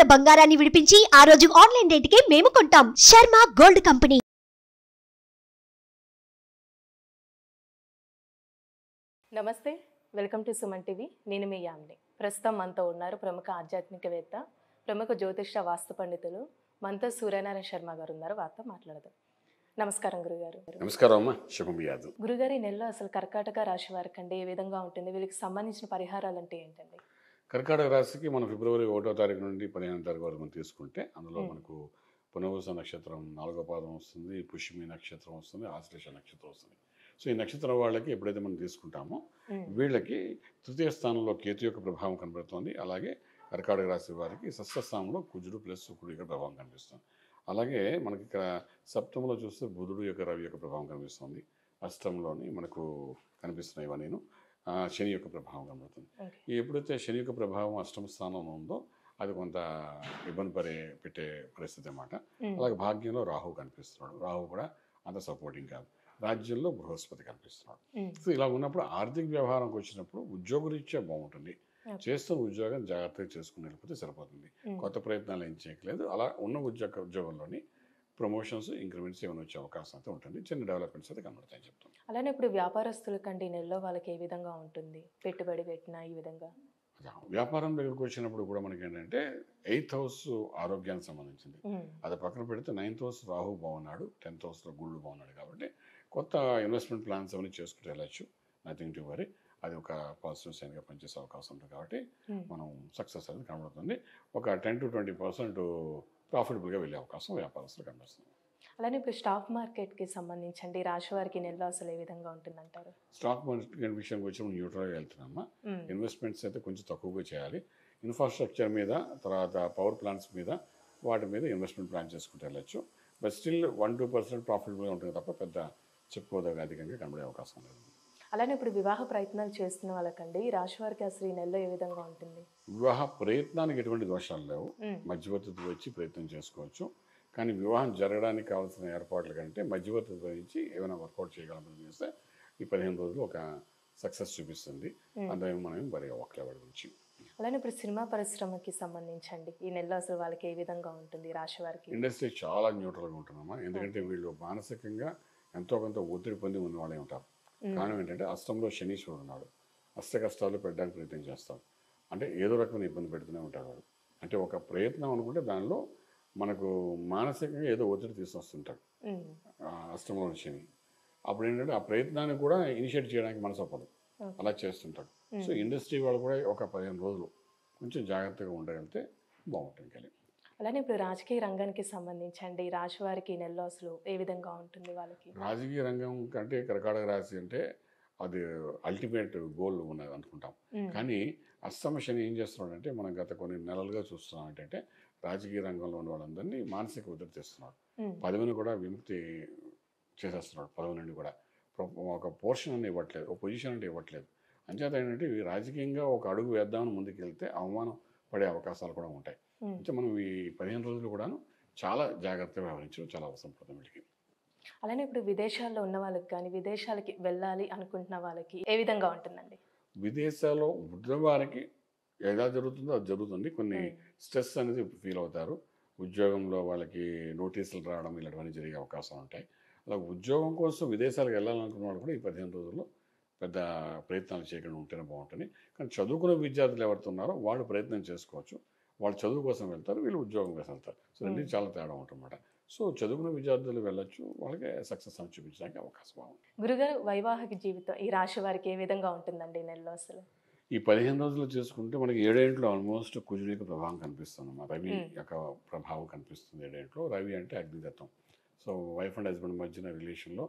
ఉన్న బంగారాన్ని విడిపించి ఆ రోజు ఆన్లైన్ రేటుకే మేము కొంటాం శర్మ గోల్డ్ కంపెనీ నమస్తే వెల్కమ్ టు సుమన్ టీవీ నేను మీ యామ్ని ప్రస్తుతం మనతో ఉన్నారు ప్రముఖ ఆధ్యాత్మికవేత్త ప్రముఖ జ్యోతిష వాస్తు పండితులు మనతో సూర్యనారాయణ శర్మ గారు ఉన్నారు వారితో మాట్లాడదాం నమస్కారం గురుగారు నమస్కారం అమ్మా శుభం యాదవ్ గురుగారు ఈ నెలలో అసలు కర్కాటక రాశి వారికి అండి ఏ విధంగా ఉంటుంది వీళ్ళకి సంబంధించిన పరిహారాలు అంటే ఏంటండి కర్కాటక రాశికి మనం ఫిబ్రవరి ఒకటో తారీఖు నుండి పదిహేను తారీఖు వరకు మనం తీసుకుంటే అందులో మ్మ్. మనకు పునర్వస నక్షత్రం నాలుగో పాదం వస్తుంది పుష్యమి నక్షత్రం వస్తుంది ఆశ్లేష నక్షత్రం వస్తుంది సో ఈ నక్షత్రం వాళ్ళకి ఎప్పుడైతే మనం తీసుకుంటామో ఉమ్, వీళ్ళకి తృతీయ స్థానంలో కేతు యొక్క ప్రభావం కనబడుతుంది అలాగే కర్కాటక రాశి వారికి షష్ఠ స్థానంలో కుజుడు ప్లస్ శుక్రుడు యొక్క ప్రభావం కనిపిస్తుంది అలాగే మనకి ఇక్కడ సప్తమంలో చూస్తే బుధుడు యొక్క రవి యొక్క ప్రభావం కనిపిస్తుంది అష్టంలోని మనకు కనిపిస్తున్నాయి ఇవన్నీ ఆ, శని యొక్క ప్రభావం కనబడుతుంది ఓకే. ఈ ఎప్పుడైతే శని యొక్క ప్రభావం అష్టమ స్థానంలో ఉందో అది కొంత ఇబ్బంది పడే పెట్టే పరిస్థితి అన్నమాట ఉమ్, అలాగే భాగ్యంలో రాహు కనిపిస్తున్నాడు రాహు కూడా అంత సపోర్టింగ్ కాదు రాజ్యంలో బృహస్పతి కనిపిస్తున్నాడు ఉమ్, సో ఇలా ఉన్నప్పుడు ఆర్థిక వ్యవహారంకి వచ్చినప్పుడు ఉద్యోగరీత్యా బాగుంటుంది Okay. చేస్తున్న ఉద్యోగం జాగ్రత్తగా చేసుకుని వెళ్ళిపోతే సరిపోతుంది ఉమ్. కొత్త ప్రయత్నాలు ఏం చేయట్లేదు అలా ఉన్న ఉద్యోగ ఉద్యోగంలోని ప్రమోషన్స్ ఇంక్రిమెంట్స్ ఏమైనా వచ్చే అవకాశం అయితే ఉంటుంది చిన్న డెవలప్మెంట్స్ అయితే కనబడతాయని చెప్తాం అలానే ఇప్పుడు వ్యాపారస్తులకండి ఈ నెలలో వాళ్ళకి ఏ విధంగా ఉంటుంది పెట్టుబడి పెట్టినా ఈ విధంగా వ్యాపారం దగ్గరకు వచ్చినప్పుడు కూడా మనకి ఏంటంటే ఎయిత్ హౌస్ ఆరోగ్యానికి సంబంధించింది ఉమ్, అది పక్కన పెడితే నైన్త్ హౌస్ రాహు బాగున్నాడు టెన్త్ హౌస్లో గుళ్ళు బాగున్నాడు కాబట్టి కొత్త ఇన్వెస్ట్మెంట్ ప్లాన్స్ అవన్నీ చేసుకుంటూ వెళ్ళచ్చు నథింగ్ టు వరీ అది ఒక పాజిటివ్ సైన్గా పనిచేసే అవకాశం ఉంటుంది కాబట్టి ఉమ్. మనం సక్సెస్ అనేది కనబడుతుంది ఒక టెన్ టు ట్వంటీ పర్సెంట్ ప్రాఫిటబుల్గా వెళ్ళే అవకాశం వ్యాపారస్తులు కనిపిస్తుంది అలానే ఇప్పుడు స్టాక్ మార్కెట్కి సంబంధించండి రాశి వారికి ఈ నెలలో అసలు ఏ విధంగా ఉంటుందంటారు స్టాక్ మార్కెట్ విషయానికి వచ్చి మనం న్యూట్రల్గా వెళ్తున్నామా ఉమ్, ఇన్వెస్ట్మెంట్స్ అయితే కొంచెం తక్కువగా చేయాలి ఇన్ఫ్రాస్ట్రక్చర్ మీద తర్వాత పవర్ ప్లాంట్స్ మీద వాటి మీద ఇన్వెస్ట్మెంట్ ప్లాన్ చేసుకుంటూ వెళ్ళచ్చు but still one two percent ప్రాఫిటబుల్గా ఉంటుంది తప్ప పెద్ద చెప్పుకోదగ్గ అధికంగా కనబడే అవకాశం లేదు అలానే ఇప్పుడు వివాహ ప్రయత్నాలు చేస్తున్న వాళ్ళకండి ఈ రాశి వారికి అసలు ఈ నెలలో ఏ విధంగా ఉంటుంది వివాహ ప్రయత్నానికి ఎటువంటి దోషాలు లేవు ఉమ్, మధ్యవర్తితో వచ్చి ప్రయత్నం చేసుకోవచ్చు కానీ వివాహం జరగడానికి కావాల్సిన ఏర్పాట్ల కంటే మధ్యవర్తితో ఇచ్చి ఏమైనా వర్కౌట్ చేయగలమని చేస్తే ఈ పదిహేను రోజులు ఒక సక్సెస్ చూపిస్తుంది ఉమ్. అందులో మనం బరి ఒక్కలే వాడి గురించి అలానే ఇప్పుడు సినిమా పరిశ్రమకి సంబంధించండి ఈ నెలలో అసలు వాళ్ళకి ఏ విధంగా ఉంటుంది ఈ రాశి వారికి ఇండస్ట్రీ చాలా న్యూట్రల్గా ఉంటున్నామా ఎందుకంటే వీళ్ళు మానసికంగా ఎంతో కొంత ఒత్తిడి పొంది ఉన్న వాళ్ళే ఉంటారు ఉమ్, కారణం ఏంటంటే అస్తంలో శనీశ్వరుడు ఉన్నాడు అష్ట కష్టాలు పెట్టడానికి ప్రయత్నం చేస్తాం అంటే ఏదో రకమైన ఇబ్బంది పెడుతూనే ఉంటాడు వాడు అంటే ఒక ప్రయత్నం అనుకుంటే దానిలో మనకు మానసికంగా ఏదో ఒత్తిడి తీసుకొస్తుంటాడు ఉమ్, ఆ అష్టంలో శని అప్పుడు ఏంటంటే ఆ ప్రయత్నాన్ని కూడా ఇనిషియేట్ చేయడానికి మనసు ఒప్పదు Okay. అలా చేస్తుంటాడు సో ఇండస్ట్రీ వాళ్ళు కూడా ఒక పదిహేను రోజులు కొంచెం జాగ్రత్తగా ఉండగలిగితే బాగుంటుంది కలిగి అలానే ఇప్పుడు రాజకీయ రంగానికి సంబంధించండి ఈ రాశి వారికి ఈ నెలలో అసలు ఏ విధంగా ఉంటుంది వాళ్ళకి రాజకీయ రంగం కంటే కర్కాటక రాశి అంటే అది అల్టిమేట్ గోల్ ఉన్నది అనుకుంటాం ఉమ్, కానీ అష్టమ శని ఏం చేస్తున్నాడంటే మనం గత కొన్ని నెలలుగా చూస్తున్నాం ఏంటంటే రాజకీయ రంగంలో ఉన్న వాళ్ళందరినీ మానసిక ఒత్తిడి తెస్తున్నాడు ఉమ్, పదవిని కూడా విముక్తి చేసేస్తున్నాడు పదవి నుండి కూడా ప్రొ- ఒక పోర్షన్ అని ఇవ్వట్లేదు ఒక పొజిషన్ అంటే ఇవ్వట్లేదు అంచేత ఏంటంటే ఇవి రాజకీయంగా ఒక అడుగు వేద్దామని ముందుకు వెళ్తే అవమానం పడే అవకాశాలు కూడా ఉంటాయి ఉమ్. అంటే మనం ఈ పదిహేను రోజులు కూడాను చాలా జాగ్రత్తగా వ్యవహరించడం చాలా అవసరం పడుతుంది వీటికి అలానే ఇప్పుడు విదేశాల్లో ఉన్న వాళ్ళకి కానీ విదేశాలకి వెళ్ళాలి అనుకుంటున్న వాళ్ళకి ఏ విధంగా ఉంటుందండి విదేశాల్లో ఉన్న వారికి ఎలా జరుగుతుందో అది జరుగుతుంది కొన్ని ఉమ్, స్ట్రెస్ అనేది ఫీల్ అవుతారు ఉద్యోగంలో వాళ్ళకి నోటీసులు రావడం ఇలాంటివన్నీ జరిగే అవకాశాలు ఉంటాయి అలా ఉద్యోగం కోసం విదేశాలకు వెళ్ళాలనుకున్న వాళ్ళు కూడా ఈ పదిహేను రోజుల్లో పెద్ద ప్రయత్నాలు చేయకుండా ఉంటేనే బాగుంటుంది కానీ చదువుకునే విద్యార్థులు ఎవరితో ఉన్నారో వాళ్ళు ప్రయత్నం చేసుకోవచ్చు వాళ్ళు చదువు కోసం వెళ్తారు వీళ్ళు ఉద్యోగం కోసం వెళ్తారు సో రెండు చాలా తేడా ఉంటుందన్నమాట సో చదువుకునే విద్యార్థులు వెళ్ళొచ్చు వాళ్ళకి సక్సెస్ అని చూపించడానికి అవకాశం బాగుంది గురుగారు వైవాహిక జీవితం ఈ రాశి వారికి ఏ విధంగా ఉంటుందండి ఈ నెలలో అసలు ఈ పదిహేను రోజులు చేసుకుంటే మనకి ఏడేంట్లో ఆల్మోస్ట్ కుజుడి యొక్క ప్రభావం కనిపిస్తుంది అన్నమాట రవి మ్మ్. యొక్క ప్రభావం కనిపిస్తుంది ఏడేంట్లో రవి అంటే అగ్నితత్వం సో వైఫ్ అండ్ హస్బెండ్ మధ్యన రిలేషన్లో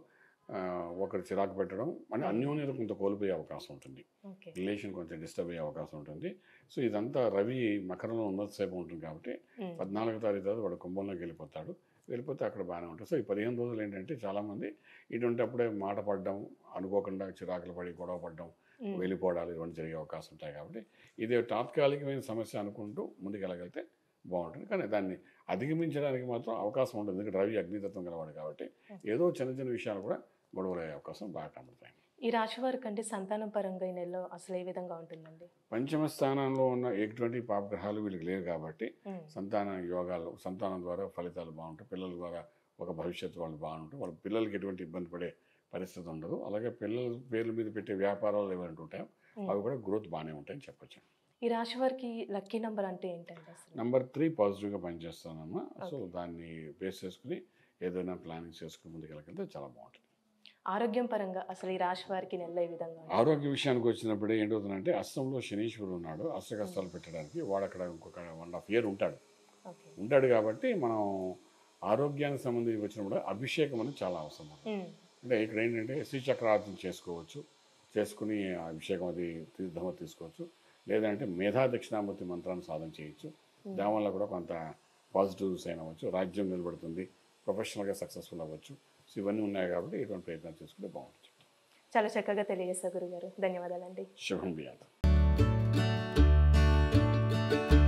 ఒకరు చిరాకు పెట్టడం అంటే అన్యోన్యత కొంత కోల్పోయే అవకాశం ఉంటుంది ఓకే రిలేషన్ కొంచెం డిస్టర్బ్ అయ్యే అవకాశం ఉంటుంది సో ఇదంతా రవి మకరంలో ఉన్నంతసేపు ఉంటుంది కాబట్టి ఉమ్, పద్నాలుగో తారీఖు తర్వాత వాడు కుంభంలోకి వెళ్ళిపోతాడు వెళ్ళిపోతే అక్కడ బాగానే ఉంటుంది సో ఈ పదిహేను రోజులు ఏంటంటే చాలామంది ఇటువంటి అప్పుడే మాట పడడం అనుకోకుండా చిరాకులు పడి గొడవ పడడం ఉమ్, వెళ్ళిపోవడాలు ఇవన్నీ జరిగే అవకాశం ఉంటాయి కాబట్టి ఇది తాత్కాలికమైన సమస్య అనుకుంటూ ముందుకెళ్ళగలిగితే బాగుంటుంది కానీ దాన్ని అధిగమించడానికి మాత్రం అవకాశం ఉంటుంది ఎందుకంటే రవి అగ్నితత్వం గలవాడు కాబట్టి ఏదో చిన్న చిన్న విషయాలు కూడా గొడవలు అయ్యే అవకాశం బాగా కనబడతాయి ఈ రాశి వారికి అంటే సంతానం పరంగా ఈ నెలలో అసలు ఏ విధంగా ఉంటుందండి పంచమ స్థానంలో ఉన్న ఎటువంటి పాపగ్రహాలు వీళ్ళకి లేవు కాబట్టి ఉమ్, సంతాన యోగాలు సంతానం ద్వారా ఫలితాలు బాగుంటాయి పిల్లల ద్వారా ఒక భవిష్యత్తు వాళ్ళు బాగుంటాయి వాళ్ళ పిల్లలకి ఎటువంటి ఇబ్బంది పడే పరిస్థితి ఉండదు అలాగే పిల్లల పేర్ల మీద పెట్టే వ్యాపారాలు ఏమైనా ఉంటాయో ఉమ్. అవి కూడా గ్రోత్ బాగానే ఉంటాయని చెప్పొచ్చు ఈ రాశి వారికి లక్కీ నంబర్ అంటే ఏంటండి అసలు నెంబర్ త్రీ పాజిటివ్గా పనిచేస్తానమ్మా సో దాన్ని బేస్ చేసుకుని ఏదైనా ప్లానింగ్ చేసుకుని ముందుకెళ్ళగలిగితే చాలా బాగుంటుంది ఆరోగ్యం పరంగా అసలు ఈ రాశి వారికి నెల ఏ విధంగా ఉంటుంది? ఆరోగ్య విషయానికి వచ్చినప్పుడు ఏంటవుతుందంటే అస్తంలో శనీశ్వరుడు ఉన్నాడు అష్ట కష్టాలు పెట్టడానికి వాడు అక్కడ ఇంకొక వన్ హాఫ్ ఇయర్ ఉంటాడు ఓకే ఉంటాడు కాబట్టి మనం ఆరోగ్యానికి సంబంధించి వచ్చినప్పుడు అభిషేకం అనేది చాలా అవసరం ఉమ్, అంటే ఇక్కడ ఏంటంటే శ్రీచక్రార్థం చేసుకోవచ్చు చేసుకుని ఆ అభిషేకం అది తీర్థం అది తీసుకోవచ్చు లేదంటే మేధా దక్షిణామూర్తి మంత్రాన్ని సాధన చేయొచ్చు దానివల్ల కూడా కొంత పాజిటివ్స్ అయిన అవ్వచ్చు రాజ్యం నిలబడుతుంది ప్రొఫెషనల్గా సక్సెస్ఫుల్ అవ్వచ్చు సో ఇవన్నీ ఉన్నాయి కాబట్టి ఇటువంటి ప్రయత్నాలు చేసుకుంటే బాగుంటుంది చాలా చక్కగా తెలియజేశారు గురుగారు ధన్యవాదాలండి శుభం బియాలి